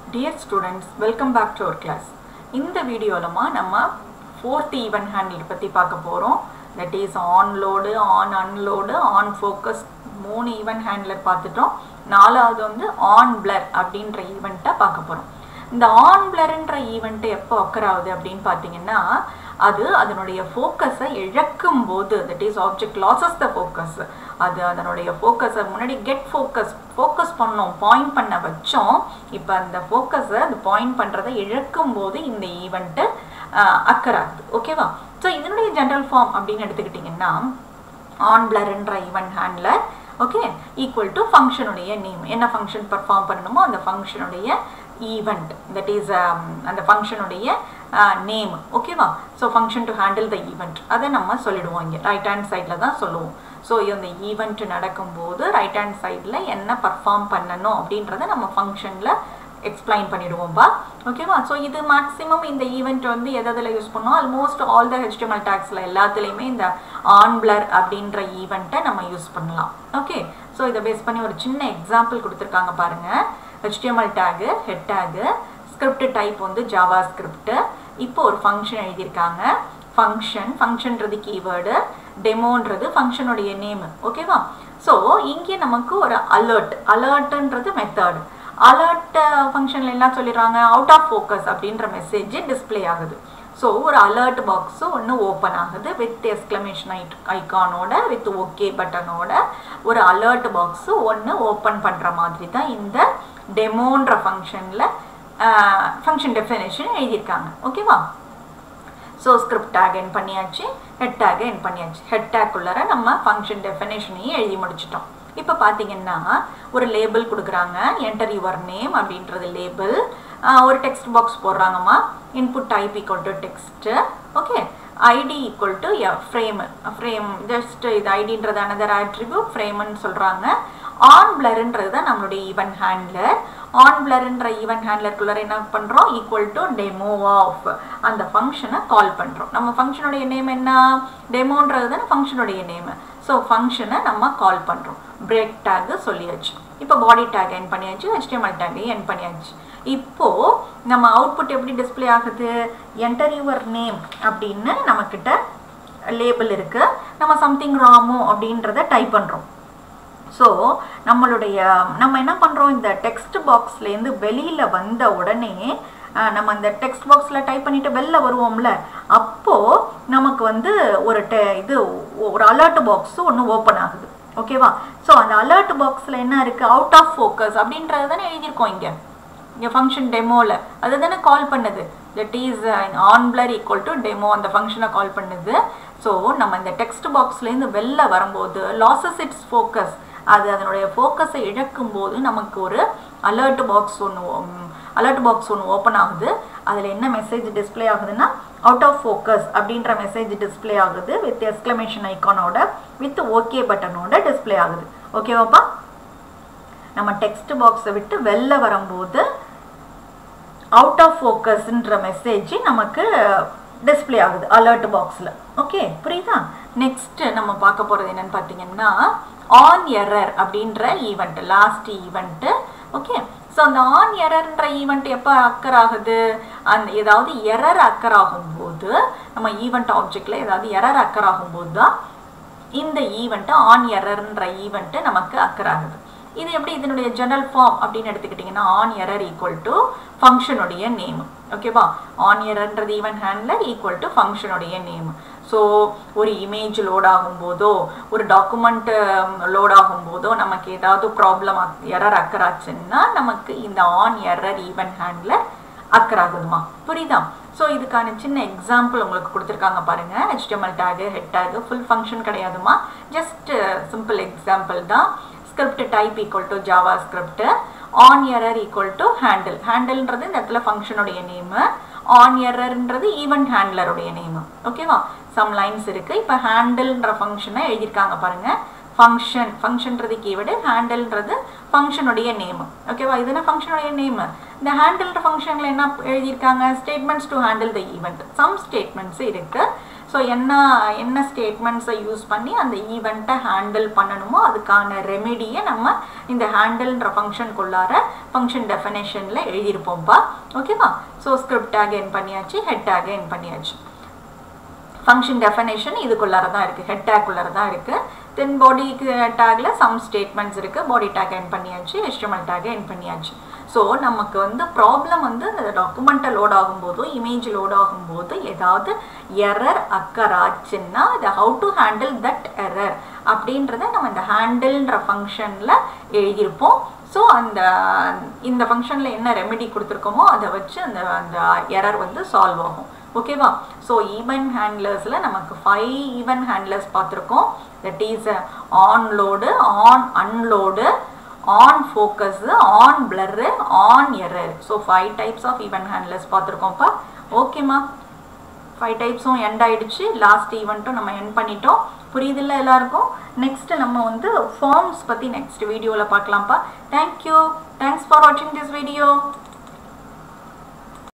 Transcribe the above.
dear students welcome back to our class இந்த வீடியோலமா நம்ம ஃபோர்த் ஈவென்ட் ஹேண்டில் பற்றி பார்க்க போகிறோம் that is on load on unload on focus மூணு ஈவென்ட் ஹேண்ட்லர் பார்த்துட்டோம் நாலாவது வந்து ஆன் பிளர் அப்படின்ற ஈவெண்ட்டை பார்க்க போகிறோம் இந்த ஆன் பிளர்ன்ற ஈவெண்ட்டு எப்போ ஒக்கர் ஆகுது அப்படின்னு பார்த்தீங்கன்னா அது அதனுடைய ஃபோக்கஸை இழக்கும் போது that is object loses the focus அது அதனுடைய ஃபோக்கஸை முன்னாடி கெட் ஃபோக்கஸ் ஃபோக்கஸ் பண்ணோம் பாயிண்ட் பண்ண வச்சோம் இப்போ அந்த ஃபோக்கஸை அது பாயிண்ட் பண்ணுறதை இழக்கும் போது இந்த ஈவெண்ட்டு அக்கர் ஆகுது ஓகேவா ஸோ இதனுடைய ஜென்ரல் ஃபார்ம் அப்படின்னு எடுத்துக்கிட்டிங்கன்னா ஆன் பிளர்ன்ற event handler okay equal to ஃபங்க்ஷனுடைய நேம் என்ன ஃபங்க்ஷன் பர்ஃபார்ம் பண்ணணுமோ அந்த ஃபங்க்ஷனுடைய ஈவெண்ட் தட் இஸ் அந்த ஃபங்க்ஷனுடைய நேம் ஓகேவா so function to handle the event அதை நம்ம சொல்லிடுவோம் இங்கே ரைட் ஹேண்ட் சைடில் தான் சொல்லுவோம் ஸோ இந்த ஈவெண்ட் நடக்கும்போது ரைட் ஹேண்ட் சைடில் என்ன பர்ஃபார்ம் பண்ணணும் அப்படின்றத நம்ம ஃபங்க்ஷனில் எக்ஸ்பிளைன் பண்ணிடுவோம்பா ஓகேவா ஸோ இது மேக்ஸிமம் இந்த ஈவெண்ட் வந்து எதில் யூஸ் பண்ணோம் ஆல்மோஸ்ட் ஆல் த ஹெச்டிஎம்எல் டேக்ஸில் எல்லாத்துலேயுமே இந்த ஆன் பிளர் அப்படின்ற ஈவெண்ட்டை நம்ம யூஸ் பண்ணலாம் ஓகே ஸோ இதை பேஸ் பண்ணி ஒரு சின்ன எக்ஸாம்பிள் கொடுத்துருக்காங்க பாருங்கள் HTML tag head tag script type வந்து ஜாவா ஸ்கிரிப்ட் இப்போ ஒரு ஃபங்க்ஷன் எழுதியிருக்காங்க ஃபங்க்ஷன் ஃபங்க்ஷன்றது கீவேர்டு டெமோன்றது ஃபங்க்ஷனுடைய நேம் ஓகேவா ஸோ இங்கே நமக்கு ஒரு அலர்ட் அலர்ட்ன்றது மெத்தட் அலர்ட் ஃபங்க்ஷனில் என்ன சொல்லிடுறாங்க அவுட் ஆஃப் ஃபோக்கஸ் அப்படின்ற மெசேஜ் டிஸ்பிளே ஆகுது ஸோ ஒரு அலர்ட் பாக்ஸு ஒன்று ஓப்பன் ஆகுது வித் எக்ஸ்க்ளமேஷன் ஐ ஐக்கானோட வித் ஓகே பட்டனோட ஒரு அலர்ட் பாக்ஸு ஒன்று ஓப்பன் பண்ணுற மாதிரி தான் இந்த டெமோன்ற ஃபங்க்ஷனில் ஃபங்க்ஷன் டெஃபினேஷன் எழுதியிருக்காங்க ஓகேவா ஸோ ஸ்கிரிப்ட் டேக் என் பண்ணியாச்சு ஹெட் டேக் என் பண்ணியாச்சு ஹெட் டேக்குள்ளார நம்ம ஃபங்க்ஷன் டெஃபினேஷனையும் எழுதி முடிச்சிட்டோம் இப்போ பார்த்தீங்கன்னா ஒரு லேபிள் கொடுக்குறாங்க என்டர் யுவர் நேம் அப்படின்றது லேபிள் ஒரு டெக்ஸ்ட் பாக்ஸ் போடுறாங்கம்மா input type equal to text okay ID equal to frame frame just இது ஐடின்றது அனதர் ஆட்ரிபியூட் ஃப்ரேம்னு சொல்கிறாங்க ஆன் பிளர்ன்றது தான் நம்மளுடைய ஈவென்ட் ஹேண்ட்லர் ஆன் பிளர்ன்ற ஈவென்ட் ஹேண்ட்லருக்குள்ளார என்ன பண்ணுறோம் ஈக்குவல் டு டெமோ ஆஃப் அந்த ஃபங்க்ஷனை கால் பண்ணுறோம் நம்ம ஃபங்க்ஷனுடைய நேம் என்ன டெமோன்றது தானே ஃபங்க்ஷனுடைய நேம் ஸோ ஃபங்க்ஷனை நம்ம கால் பண்ணுறோம் பிரேக் டேக்கு சொல்லியாச்சு இப்போ பாடி டேக் என் பண்ணியாச்சு ஹெச்டிஎம்எல் டேக் என் பண்ணியாச்சு இப்போது நம்ம அவுட்புட் எப்படி டிஸ்பிளே ஆகுது என்டர் யுவர் நேம் அப்படின்னு நம்மக்கிட்ட லேபிள் இருக்குது நம்ம சம்திங் ராமோ அப்படின்றத டைப் பண்ணுறோம் ஸோ நம்மளுடைய நம்ம என்ன பண்ணுறோம் இந்த டெக்ஸ்ட் பாக்ஸ்லேருந்து வெளியில் வந்த உடனே நம்ம அந்த டெக்ஸ்ட் பாக்ஸில் டைப் பண்ணிவிட்டு வெளில வருவோம்ல அப்போது நமக்கு வந்து ஒரு டெ இது ஒரு அலர்ட் பாக்ஸு ஒன்று ஓப்பன் ஆகுது ஓகேவா ஸோ அந்த அலர்ட் பாக்ஸில் என்ன இருக்குது அவுட் ஆஃப் ஃபோக்கஸ் அப்படின்றது தானே எழுதியிருக்கோம் இங்கே இங்கே ஃபங்க்ஷன் டெமோவில் அது தானே கால் பண்ணுது that is on blur equal to demo அந்த ஃபங்க்ஷனை கால் பண்ணுது ஸோ நம்ம இந்த டெக்ஸ்ட் பாக்ஸ்லேருந்து வெளில வரும்போது லாசஸ் இட்ஸ் ஃபோக்கஸ் அது அதனுடைய ஃபோக்கஸை இழக்கும் போது நமக்கு ஒரு அலர்ட் பாக்ஸ் ஒன்று அலர்ட் பாக்ஸ் ஒன்று ஓப்பன் ஆகுது அதில் என்ன மெசேஜ் டிஸ்பிளே ஆகுதுன்னா அவுட் ஆஃப் ஃபோக்கஸ் அப்படின்ற மெசேஜ் டிஸ்பிளே ஆகுது வித் எக்ஸ்க்ளமேஷன் ஐக்கானோட வித் ஓகே பட்டனோட டிஸ்பிளே ஆகுது ஓகேவாப்பா நம்ம டெக்ஸ்ட் பாக்ஸை விட்டு வெளில வரும்போது அவுட் ஆஃப் ஃபோக்கஸ்ன்ற மெசேஜ் நமக்கு டிஸ்பிளே ஆகுது அலர்ட் பாக்ஸில் ஓகே புரியுதா நெக்ஸ்ட் நம்ம பார்க்க போகிறது என்னன்னு பார்த்தீங்கன்னா ஆன் எரர் அப்படின்ற event last event okay so அந்த ஆன் எரர்ன்ற ஈவெண்ட் எப்போ அக்கர் ஆகுது அந்த ஏதாவது எரர் அக்கர் ஆகும்போது நம்ம ஈவெண்ட் ஆப்ஜெக்டில் ஏதாவது எரர் அக்கர் ஆகும்போது தான் இந்த ஈவெண்ட்டு ஆன் எரர்ன்ற ஈவெண்ட்டு நமக்கு அக்கர் ஆகுது இது எப்படி இதனுடைய ஜெனரல் ஃபார்ம் அப்படின்னு எடுத்துக்கிட்டிங்கன்னா ஆன் எரர் ஈக்குவல் டு ஃபங்க்ஷனுடைய நேம் ஓகேவா ஆன் எரர்ன்றது ஈவெண்ட் ஹேண்டில் ஈக்குவல் டு ஃபங்க்ஷனுடைய நேம் ஸோ ஒரு இமேஜ் லோட் ஆகும்போதோ ஒரு டாக்குமெண்ட் லோட் ஆகும்போதோ நமக்கு ஏதாவது ப்ராப்ளம் எரர் அக்கர் ஆச்சுன்னா நமக்கு இந்த on error event handle occur ஆகுதுமா புரியுதா ஸோ இதுக்கான சின்ன எக்ஸாம்பிள் உங்களுக்கு கொடுத்துருக்காங்க பாருங்கள் HTML tag head tag full function கிடையாதுமா ஜஸ்ட் சிம்பிள் எக்ஸாம்பிள் தான் script type equal to JavaScript on error equal to handle ஹேண்டில்ன்றது இந்த இடத்துல ஃபங்க்ஷனுடைய நேமு ஆன் எரர்ன்றது ஈவெண்ட் ஹேண்ட்லருடைய நேமு ஓகேவா சம் லைன்ஸ் இருக்குது இப்போ ஹேண்டில்ன்ற ஃபங்க்ஷனை எழுதியிருக்காங்க பாருங்கள் ஃபங்க்ஷன் ஃபங்க்ஷன்றது கீவேர்டு ஹேண்டில்ன்றது ஃபங்க்ஷனுடைய நேமு ஓகேவா இது என்ன ஃபங்க்ஷனுடைய நேமு இந்த ஹேண்டில்ன்ற ஃபங்க்ஷனில் என்ன எழுதியிருக்காங்க statements to handle the event some statements இருக்குது ஸோ ஸோ என்ன என்ன ஸ்டேட்மெண்ட்ஸை யூஸ் பண்ணி அந்த ஈவெண்ட்டை ஹேண்டில் பண்ணணுமோ அதுக்கான ரெமெடியை நம்ம இந்த ஹேண்டில்ன்ற ஃபங்க்ஷனுக்குள்ளார ஃபங்க்ஷன் டெஃபினேஷனில் எழுதியிருப்போம்ப்பா ஓகேவா ஸோ ஸ்கிரிப்ட் டேக் என் பண்ணியாச்சு ஹெட் டேக் என் பண்ணியாச்சு ஃபங்க்ஷன் டெஃபினேஷன் இதுக்குள்ளார தான் இருக்குது ஹெட் டேக்குள்ளார தான் இருக்குது தென் பாடிக்கு டேக்ல சம் ஸ்டேட்மெண்ட்ஸ் இருக்குது பாடி டேக் என் பண்ணியாச்சு ஹெச்டிஎம்எல் டேக் என் பண்ணியாச்சு ஸோ நமக்கு வந்து ப்ராப்ளம் வந்து இந்த டாக்குமெண்ட்டை லோட் ஆகும்போதோ இமேஜ் லோட் ஆகும்போது ஏதாவது எரர் அக்கர் ஆச்சுன்னா அது how to handle that error அப்படின்றத நம்ம இந்த ஹேண்டில்ன்ற ஃபங்க்ஷனில் எழுதியிருப்போம் ஸோ அந்த இந்த ஃபங்க்ஷனில் என்ன ரெமெடி கொடுத்துருக்கோமோ அதை வச்சு அந்த அந்த எரர் வந்து சால்வ் ஆகும் ஓகேவா ஸோ ஈவன் ஹேண்ட்லர்ஸில் நமக்கு ஃபைவ் ஈவன் ஹேண்ட்லர்ஸ் பார்த்துருக்கோம் that is on load on unload on focus on blur on error so five types of event handlers பார்த்துருக்கோம்ப்பா ஓகேம்மா ஃபைவ் டைப்ஸும் எண்ட் ஆயிடுச்சு லாஸ்ட் ஈவெண்ட்டும் நம்ம எண்ட் பண்ணிட்டோம் புரியுதில்ல எல்லாருக்கும் நெக்ஸ்ட் நம்ம வந்து ஃபார்ம்ஸ் பற்றி நெக்ஸ்ட் வீடியோவில் பார்க்கலாம்ப்பா தேங்க்யூ தேங்க்ஸ் ஃபார் வாட்சிங் திஸ் வீடியோ